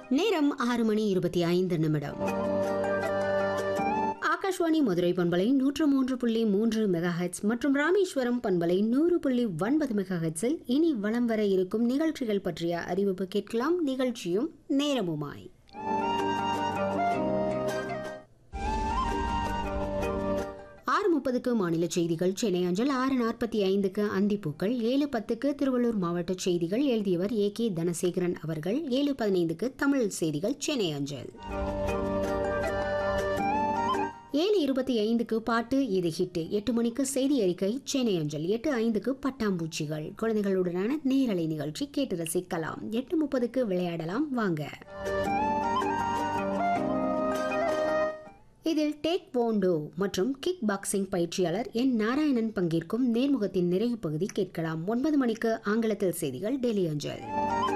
நேரம் ஆறு மணி இருபத்தி ஐந்து நிமிடம் ஆகாஷ்வாணி மதுரை பண்பலை நூற்று மூன்று புள்ளி மூன்று மெகாஹெட்ஸ் மற்றும் ராமேஸ்வரம் பண்பலை நூறு புள்ளி ஒன்பது மெகாஹெட்ஸில் இனி வலம் வர இருக்கும் நிகழ்ச்சிகள் பற்றிய அறிவிப்பு கேட்கலாம் நிகழ்ச்சியும் நேரமுமாய் ஆறு முப்பதுக்கு மாநில செய்திகள் சென்னை அஞ்சல் ஆறு நாற்பத்தி ஐந்துக்கு அந்திப்பூக்கள் ஏழு பத்துக்கு திருவள்ளூர் மாவட்ட செய்திகள் எழுதியவர் ஏ கே தனசேகரன் அவர்கள் ஏழு பதினைந்துக்கு தமிழ் செய்திகள் சென்னை அஞ்சல் ஏழு இருபத்தி ஐந்துக்கு பாட்டு இது ஹிட் எட்டு மணிக்கு செய்தி அறிக்கை சென்னை அஞ்சல் எட்டு ஐந்துக்கு பட்டாம்பூச்சிகள் குழந்தைகளுடனான நேரலை நிகழ்ச்சி கேட்டு ரசிக்கலாம் எட்டு முப்பதுக்கு விளையாடலாம் வாங்க இதில் டேக் போண்டோ மற்றும் கிக் பாக்ஸிங் பயிற்சியாளர் என் நாராயணன் பங்கேற்கும் நேர்முகத்தின் நிறைவு பகுதி கேட்கலாம் ஒன்பது மணிக்கு ஆங்கிலத்தில் செய்திகள் டெல்லி அஞ்சல்